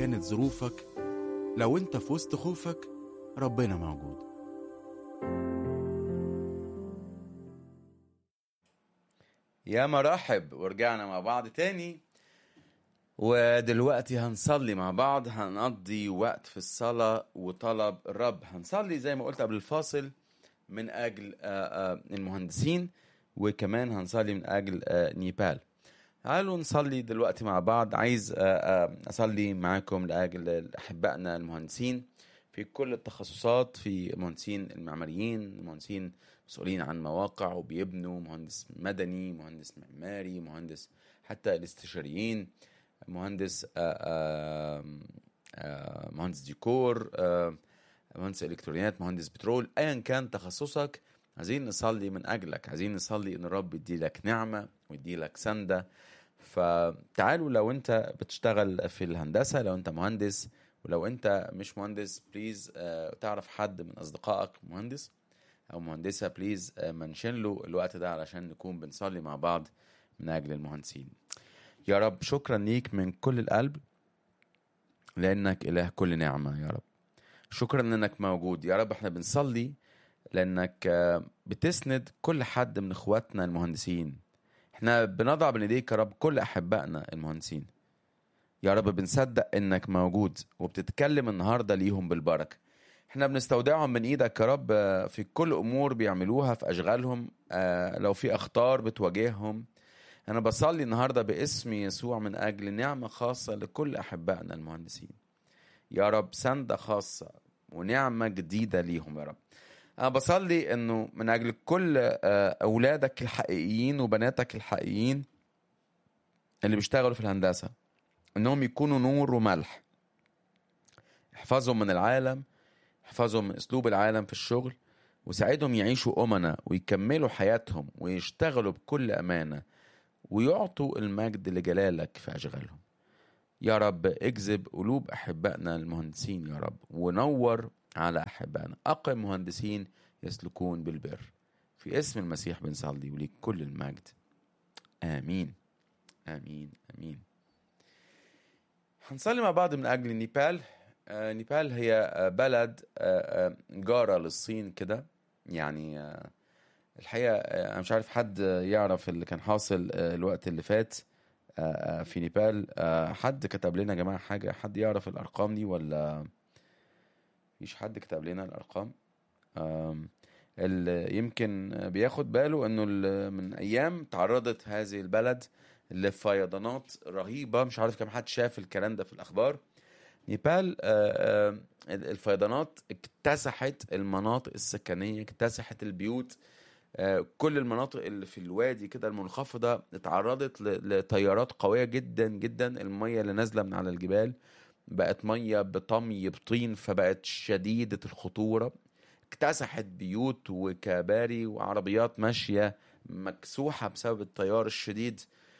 كانت ظروفك لو انت في وسط خوفك ربنا موجود يا مرحب ورجعنا مع بعض تاني ودلوقتي هنصلي مع بعض هنقضي وقت في الصلاة وطلب الرب هنصلي زي ما قلت قبل الفاصل من أجل آه، آه، المهندسين وكمان هنصلي من أجل آه، نيبال تعالوا نصلي دلوقتي مع بعض عايز آه، آه، أصلي معاكم لأجل أحبائنا المهندسين في كل التخصصات في مهندسين المعماريين مهندسين مسؤولين عن مواقع وبيبنوا مهندس مدني مهندس معماري مهندس حتى الاستشاريين مهندس آه، آه، آه، مهندس ديكور آه، مهندس الكترونيات مهندس بترول ايا كان تخصصك عايزين نصلي من اجلك عايزين نصلي ان الرب يديلك نعمه ويديلك سنده فتعالوا لو انت بتشتغل في الهندسه لو انت مهندس ولو انت مش مهندس بليز آه، تعرف حد من اصدقائك مهندس او مهندسه بليز آه، منشن له الوقت ده علشان نكون بنصلي مع بعض من اجل المهندسين يا رب شكرا ليك من كل القلب لانك اله كل نعمه يا رب شكرا انك موجود يا رب احنا بنصلي لانك آه، بتسند كل حد من اخواتنا المهندسين احنا بنضع بين ايديك يا رب كل احبائنا المهندسين يا رب بنصدق انك موجود وبتتكلم النهارده ليهم بالبركه احنا بنستودعهم من ايدك يا رب آه، في كل امور بيعملوها في اشغالهم آه، لو في اخطار بتواجههم انا بصلي النهارده باسم يسوع من اجل نعمه خاصه لكل احبائنا المهندسين يا رب سندة خاصة ونعمة جديدة ليهم يا رب أنا بصلي إنه من أجل كل آه، أولادك الحقيقيين وبناتك الحقيقيين اللي بيشتغلوا في الهندسة إنهم يكونوا نور وملح احفظهم من العالم احفظهم من أسلوب العالم في الشغل وساعدهم يعيشوا أمنا ويكملوا حياتهم ويشتغلوا بكل أمانة ويعطوا المجد لجلالك في أشغالهم يا رب اجذب قلوب احبائنا المهندسين يا رب ونور على احبائنا اقم مهندسين يسلكون بالبر في اسم المسيح بنصلي وليك كل المجد امين امين امين هنصلي مع بعض من اجل نيبال آه، نيبال هي آه، بلد آه، آه، جارة للصين كده يعني آه، الحقيقة آه، أنا مش عارف حد يعرف اللي كان حاصل آه، الوقت اللي فات آه، آه، في نيبال آه، حد كتب لنا يا جماعة حاجة حد يعرف الأرقام دي ولا مفيش حد كتب لنا الأرقام آم، اللي يمكن بياخد باله انه ال- من ايام تعرضت هذه البلد لفيضانات رهيبة مش عارف كم حد شاف الكلام ده في الأخبار نيبال آه، آه، الفيضانات اكتسحت المناطق السكنية اكتسحت البيوت آه، كل المناطق اللي في الوادي كده المنخفضة اتعرضت ل- لتيارات قوية جدا جدا المية اللي نازلة من على الجبال بقت مية بطمي بطين فبقت شديدة الخطورة اكتسحت بيوت وكباري وعربيات ماشية مكسوحة بسبب التيار الشديد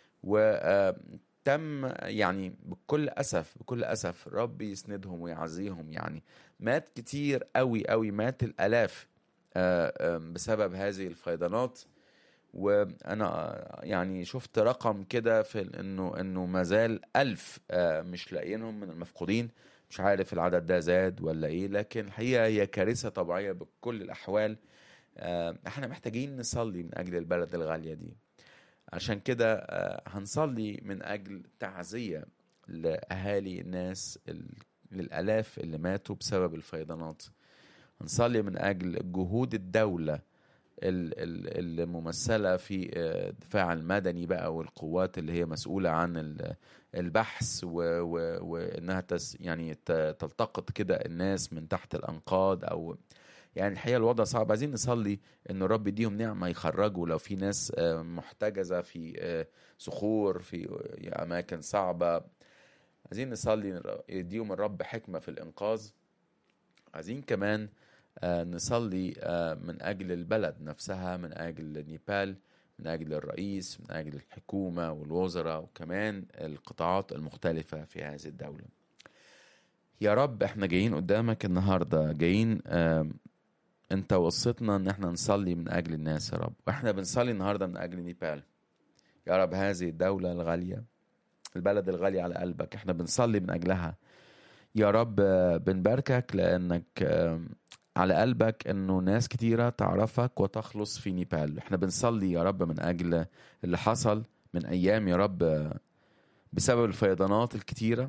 وتم يعني بكل أسف بكل أسف رب يسندهم ويعزيهم يعني مات كتير قوي قوي مات الآلاف آه، آه، بسبب هذه الفيضانات وانا آه، يعني شفت رقم كده في ال- انه انه ما زال ألف آه، مش لاقيينهم من المفقودين مش عارف العدد ده زاد ولا ايه لكن الحقيقه هي كارثه طبيعيه بكل الاحوال آه، احنا محتاجين نصلي من اجل البلد الغاليه دي عشان كده آه، هنصلي من اجل تعزيه لاهالي الناس ال- للالاف اللي ماتوا بسبب الفيضانات هنصلي من اجل جهود الدوله ال- ال- الممثله في آه، الدفاع المدني بقى والقوات اللي هي مسؤوله عن ال- البحث و- و- وانها تس يعني ت- تلتقط كده الناس من تحت الانقاض او يعني الحقيقه الوضع صعب عايزين نصلي ان الرب يديهم نعمه يخرجوا لو في ناس آه، محتجزه في آه، صخور في آه، اماكن صعبه عايزين نصلي يديهم الرب حكمه في الانقاذ عايزين كمان آه، نصلي آه، من أجل البلد نفسها من أجل نيبال من أجل الرئيس من أجل الحكومة والوزراء وكمان القطاعات المختلفة في هذه الدولة يا رب احنا جايين قدامك النهاردة جايين آم، انت وصيتنا ان احنا نصلي من أجل الناس يا رب واحنا بنصلي النهاردة من أجل نيبال يا رب هذه الدولة الغالية البلد الغالية على قلبك احنا بنصلي من أجلها يا رب آه، بنباركك لانك آه، على قلبك انه ناس كتيرة تعرفك وتخلص في نيبال احنا بنصلي يا رب من اجل اللي حصل من ايام يا رب آه، بسبب الفيضانات الكتيرة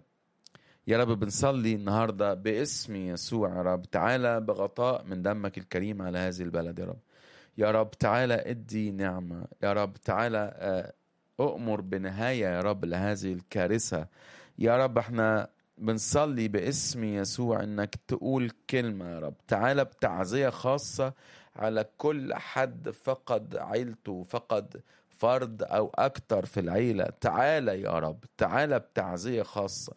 يا رب بنصلي النهاردة باسم يسوع يا رب تعالى بغطاء من دمك الكريم على هذه البلد يا رب يا رب تعالى ادي نعمة يا رب تعالى آه، أؤمر بنهاية يا رب لهذه الكارثة يا رب احنا بنصلي باسم يسوع انك تقول كلمة يا رب تعالى بتعزية خاصة على كل حد فقد عيلته فقد فرد او اكتر في العيلة تعالى يا رب تعالى بتعزية خاصة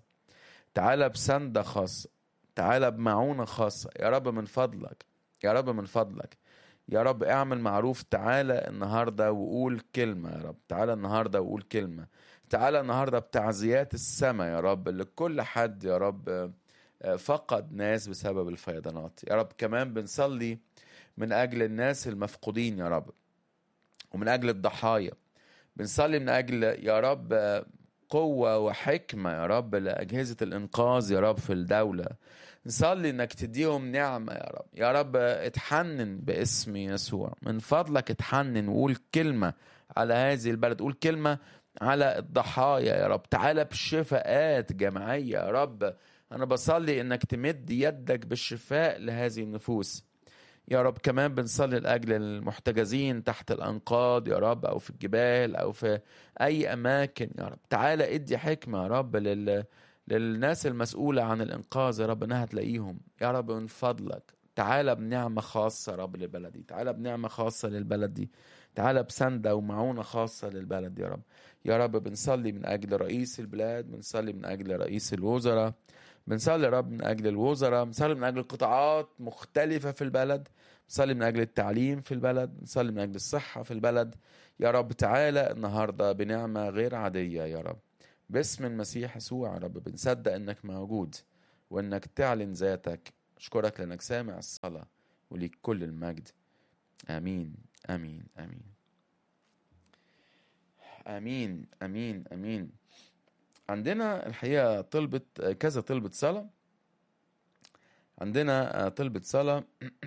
تعالى بسندة خاصة تعالى بمعونة خاصة يا رب من فضلك يا رب من فضلك يا رب اعمل معروف تعالى النهاردة وقول كلمة يا رب تعالى النهاردة وقول كلمة تعالى النهاردة بتعزيات السماء يا رب لكل حد يا رب آه، فقد ناس بسبب الفيضانات يا رب كمان بنصلي من أجل الناس المفقودين يا رب ومن أجل الضحايا بنصلي من أجل يا رب آه، قوة وحكمة يا رب لأجهزة الإنقاذ يا رب في الدولة نصلي انك تديهم نعمة يا رب يا رب اتحنن باسم يسوع من فضلك اتحنن وقول كلمة على هذه البلد قول كلمة على الضحايا يا رب تعالى بشفاءات جماعية يا رب أنا بصلي إنك تمد يدك بالشفاء لهذه النفوس يا رب كمان بنصلي لأجل المحتجزين تحت الأنقاض يا رب أو في الجبال أو في أي أماكن يا رب تعالى ادي حكمة يا رب لل... للناس المسؤولة عن الإنقاذ يا رب إنها تلاقيهم يا رب من فضلك تعالى بنعمة خاصة يا رب للبلد دي تعالى بنعمة خاصة للبلد دي تعالى بسندة ومعونة خاصة للبلد يا رب يا رب بنصلي من أجل رئيس البلاد بنصلي من أجل رئيس الوزراء بنصلي يا رب من أجل الوزراء بنصلي من أجل قطاعات مختلفة في البلد بنصلي من أجل التعليم في البلد بنصلي من أجل الصحة في البلد يا رب تعالى النهاردة بنعمة غير عادية يا رب باسم المسيح يسوع يا رب بنصدق انك موجود وانك تعلن ذاتك اشكرك لانك سامع الصلاة وليك كل المجد امين امين امين امين امين امين عندنا الحقيقة طلبة كذا طلبة صلاة عندنا طلبة صلاة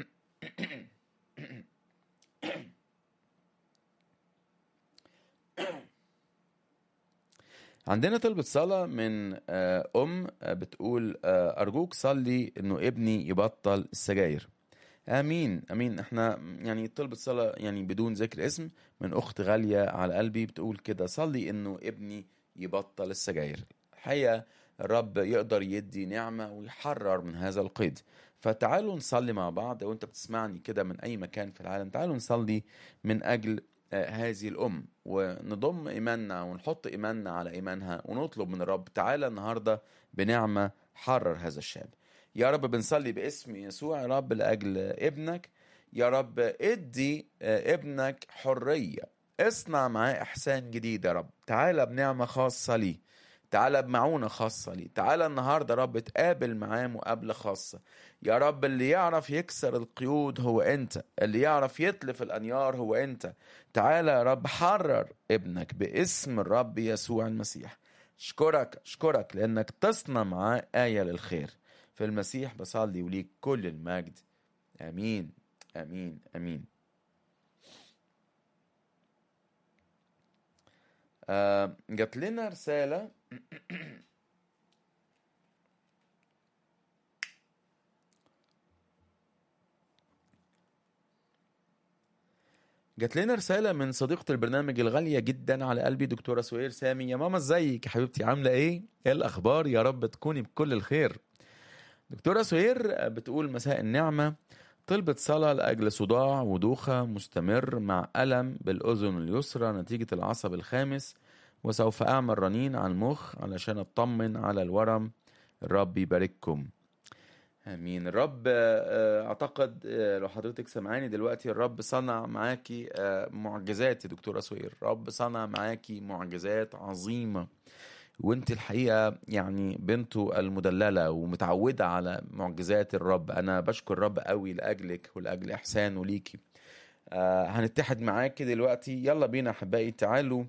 عندنا طلبة صلاة من آه، أم آه، بتقول آه، أرجوك صلي إنه ابني يبطل السجاير آمين آمين إحنا يعني طلبة صلاة يعني بدون ذكر اسم من أخت غالية على قلبي بتقول كده صلي إنه ابني يبطل السجاير الحقيقة الرب يقدر يدي نعمة ويحرر من هذا القيد فتعالوا نصلي مع بعض وانت بتسمعني كده من أي مكان في العالم تعالوا نصلي من أجل آه، هذه الأم ونضم إيماننا ونحط إيماننا على إيمانها ونطلب من الرب تعالى النهاردة بنعمة حرر هذا الشاب يا رب بنصلي باسم يسوع يا رب لأجل ابنك يا رب ادي آه، ابنك حرية اصنع معاه إحسان جديد يا رب تعالى بنعمة خاصة ليه تعالى بمعونة خاصة ليه تعالى النهاردة يا رب تقابل معاه مقابلة خاصة يا رب اللي يعرف يكسر القيود هو انت اللي يعرف يتلف الانيار هو انت تعالى يا رب حرر ابنك باسم الرب يسوع المسيح اشكرك اشكرك لانك تصنع معاه آية للخير في المسيح بصلي وليك كل المجد امين امين امين آه جات لنا رسالة جات لنا رسالة من صديقة البرنامج الغالية جدا على قلبي دكتورة سهير سامي يا ماما ازيك يا حبيبتي عاملة ايه؟ ايه الأخبار يا رب تكوني بكل الخير دكتورة سهير بتقول مساء النعمة طلبت صلاة لأجل صداع ودوخة مستمر مع ألم بالأذن اليسرى نتيجة العصب الخامس وسوف أعمل رنين على المخ علشان أطمن على الورم الرب يبارككم امين الرب آه، اعتقد آه، لو حضرتك سمعاني دلوقتي الرب صنع معاكي آه، معجزات يا دكتوره سوير الرب صنع معاكي معجزات عظيمه وانت الحقيقه يعني بنته المدلله ومتعوده على معجزات الرب انا بشكر الرب قوي لاجلك ولاجل احسانه ليكي آه هنتحد معاكي دلوقتي يلا بينا احبائي تعالوا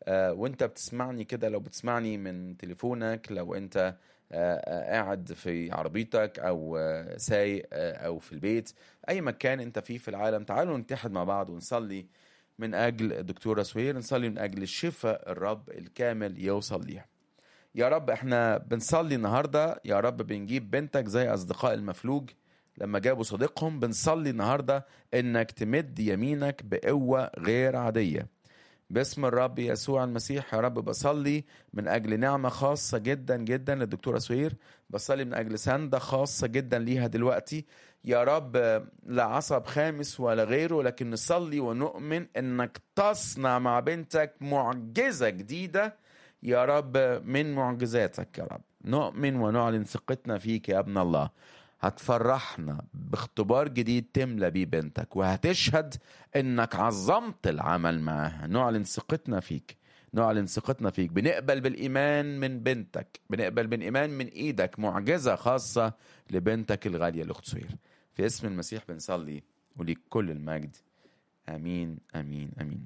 آه، وانت بتسمعني كده لو بتسمعني من تليفونك لو انت آه، آه، قاعد في عربيتك او آه، سايق آه، او في البيت اي مكان انت فيه في العالم تعالوا نتحد مع بعض ونصلي من اجل الدكتوره سوير نصلي من اجل الشفاء الرب الكامل يوصل ليها يا رب احنا بنصلي النهارده يا رب بنجيب بنتك زي اصدقاء المفلوج لما جابوا صديقهم بنصلي النهارده انك تمد يمينك بقوه غير عاديه باسم الرب يسوع المسيح يا رب بصلي من اجل نعمه خاصه جدا جدا للدكتوره سوير بصلي من اجل سنده خاصه جدا ليها دلوقتي يا رب لا عصب خامس ولا غيره لكن نصلي ونؤمن انك تصنع مع بنتك معجزه جديده يا رب من معجزاتك يا رب نؤمن ونعلن ثقتنا فيك يا ابن الله هتفرحنا باختبار جديد تملى بيه بنتك وهتشهد انك عظمت العمل معاها نعلن ثقتنا فيك نعلن ثقتنا فيك بنقبل بالايمان من بنتك بنقبل بالايمان من ايدك معجزه خاصه لبنتك الغاليه الاخت سهير في اسم المسيح بنصلي وليك كل المجد امين امين امين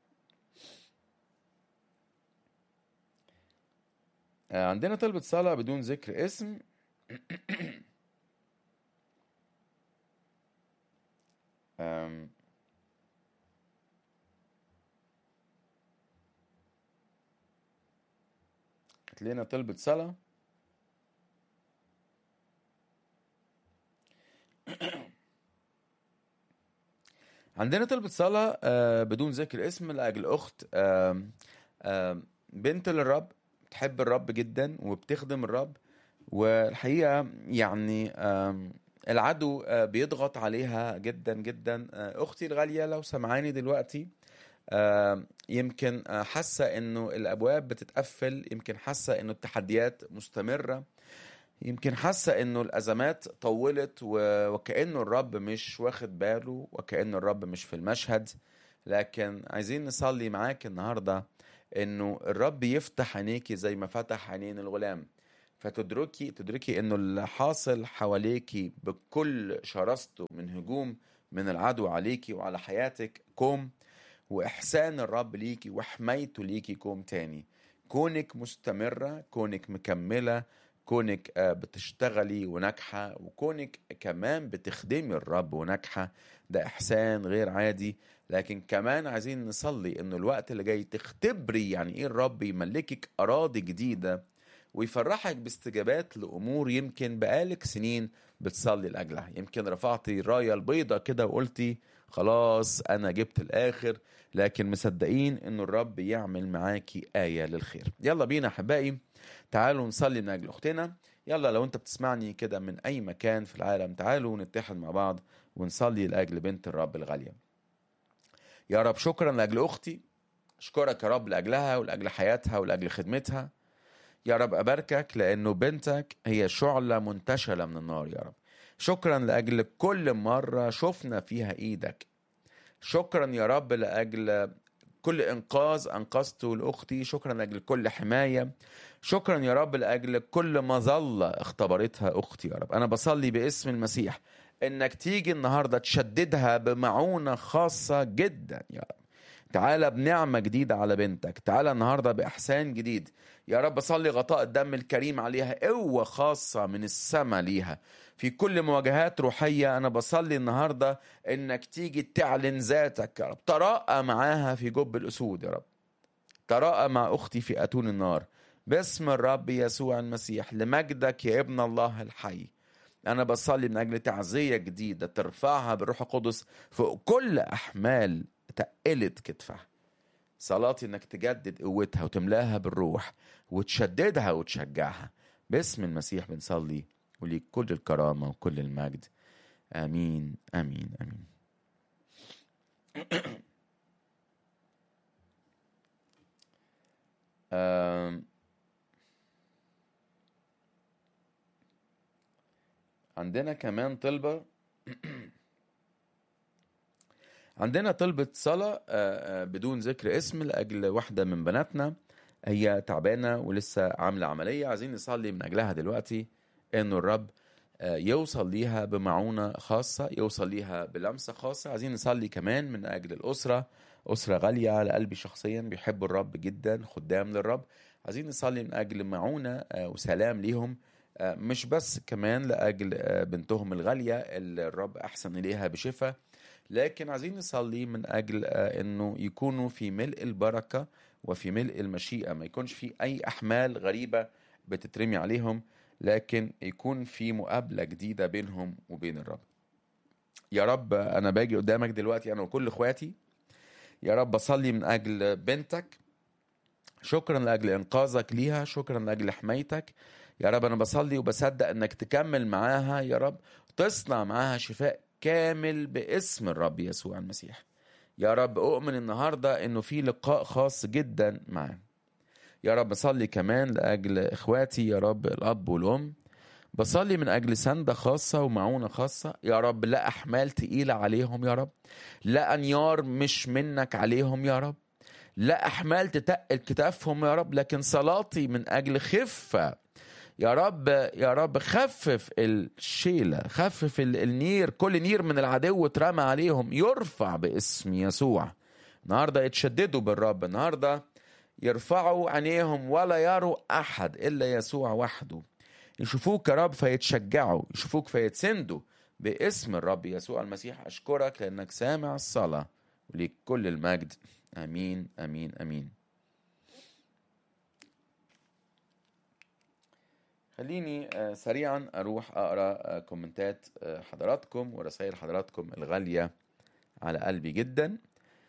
آه، عندنا طلبة صلاة بدون ذكر اسم أم، جات لنا طلبة صلاة عندنا طلبة صلاة آه، بدون ذكر اسم لأجل أخت آم، آم، بنت للرب بتحب الرب جدا وبتخدم الرب والحقيقة يعني آم، العدو آه، بيضغط عليها جدا جدا آه، أختي الغالية لو سمعاني دلوقتي آه، يمكن آه، حاسة إنه الأبواب بتتقفل يمكن حاسة إنه التحديات مستمرة يمكن حاسة إنه الأزمات طولت و- وكأنه الرب مش واخد باله وكأنه الرب مش في المشهد لكن عايزين نصلي معاك النهاردة إنه الرب يفتح عينيكي زي ما فتح عينين الغلام فتدركي تدركي انه اللي حاصل حواليكي بكل شراسته من هجوم من العدو عليكي وعلى حياتك كوم واحسان الرب ليكي وحمايته ليكي كوم تاني كونك مستمرة كونك مكملة كونك آه، بتشتغلي وناجحة وكونك كمان بتخدمي الرب وناجحة ده إحسان غير عادي لكن كمان عايزين نصلي إنه الوقت اللي جاي تختبري يعني إيه الرب يملكك أراضي جديدة ويفرحك باستجابات لأمور يمكن بقالك سنين بتصلي لأجلها يمكن رفعتي الراية البيضة كده وقلتي خلاص أنا جبت الآخر لكن مصدقين إنه الرب يعمل معاكي آية للخير يلا بينا أحبائي تعالوا نصلي من أجل أختنا يلا لو أنت بتسمعني كده من أي مكان في العالم تعالوا نتحد مع بعض ونصلي لأجل بنت الرب الغالية يا رب شكرا لأجل أختي أشكرك يا رب لأجلها ولأجل حياتها ولأجل خدمتها يا رب أباركك لأنه بنتك هي شعلة منتشلة من النار يا رب شكرا لأجل كل مرة شفنا فيها إيدك شكرا يا رب لأجل كل إنقاذ أنقذته لأختي شكرا لأجل كل حماية شكرا يا رب لأجل كل مظلة اختبرتها أختي يا رب أنا بصلي باسم المسيح إنك تيجي النهاردة تشددها بمعونة خاصة جدا يا رب تعالى بنعمة جديدة على بنتك تعالى النهاردة بإحسان جديد يا رب صلي غطاء الدم الكريم عليها قوة خاصة من السماء ليها في كل مواجهات روحية أنا بصلي النهاردة إنك تيجي تعلن ذاتك يا رب تراءى معاها في جب الأسود يا رب تراءى مع أختي في أتون النار باسم الرب يسوع المسيح لمجدك يا ابن الله الحي أنا بصلي من أجل تعزية جديدة ترفعها بالروح القدس فوق كل أحمال تقلت كتفها صلاتي انك تجدد قوتها وتملاها بالروح وتشددها وتشجعها باسم المسيح بنصلي وليك كل الكرامة وكل المجد آمين آمين آمين آم، عندنا كمان طلبة عندنا طلبة صلاة آه، آه، بدون ذكر اسم لأجل واحدة من بناتنا هي تعبانة ولسه عاملة عملية عايزين نصلي من أجلها دلوقتي إنه الرب آه، يوصل ليها بمعونة خاصة يوصل ليها بلمسة خاصة عايزين نصلي كمان من أجل الأسرة أسرة غالية على قلبي شخصيا بيحبوا الرب جدا خدام للرب عايزين نصلي من أجل معونة آه، وسلام ليهم آه، مش بس كمان لأجل آه، بنتهم الغالية اللي الرب أحسن إليها بشفاء لكن عايزين نصلي من أجل آه، إنه يكونوا في ملء البركة وفي ملء المشيئة ما يكونش في أي أحمال غريبة بتترمي عليهم لكن يكون في مقابلة جديدة بينهم وبين الرب يا رب أنا باجي قدامك دلوقتي أنا وكل إخواتي يا رب أصلي من أجل بنتك شكرا لأجل إنقاذك ليها شكرا لأجل حمايتك يا رب أنا بصلي وبصدق إنك تكمل معاها يا رب تصنع معاها شفاء كامل باسم الرب يسوع المسيح يا رب أؤمن النهاردة إنه في لقاء خاص جدا معاه يا رب بصلي كمان لأجل إخواتي يا رب الأب والأم بصلي من أجل سندة خاصة ومعونة خاصة يا رب لا أحمال تقيلة عليهم يا رب لا أنيار مش منك عليهم يا رب لا أحمال تتقل كتافهم يا رب لكن صلاتي من أجل خفة يا رب يا رب خفف الشيلة خفف ال- النير كل نير من العدو اترمى عليهم يرفع باسم يسوع النهاردة يتشددوا بالرب النهاردة يرفعوا عينيهم ولا يروا أحد إلا يسوع وحده يشوفوك يا رب فيتشجعوا يشوفوك فيتسندوا باسم الرب يسوع المسيح أشكرك لأنك سامع الصلاة وليك كل المجد آمين آمين آمين خليني آه، سريعا أروح أقرأ آه، كومنتات آه، حضراتكم ورسائل حضراتكم الغالية على قلبي جدا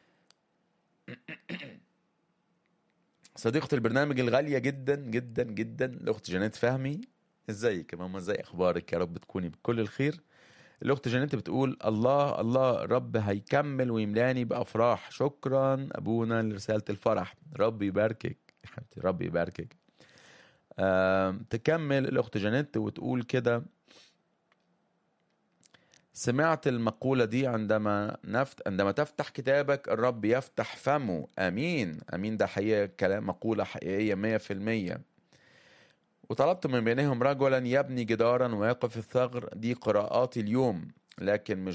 صديقة البرنامج الغالية جدا جدا جدا الأخت جانيت فهمي ازيك يا ماما ازاي اخبارك يا رب تكوني بكل الخير الاخت جانيت بتقول الله الله رب هيكمل ويملاني بافراح شكرا ابونا لرساله الفرح رب يباركك يا حبيبتي رب يباركك آم، تكمل الاخت جانيت وتقول كده سمعت المقولة دي عندما نفت عندما تفتح كتابك الرب يفتح فمه امين امين ده حقيقة كلام مقولة حقيقية مية في المية وطلبت من بينهم رجلا يبني جدارا ويقف الثغر دي قراءاتي اليوم لكن مش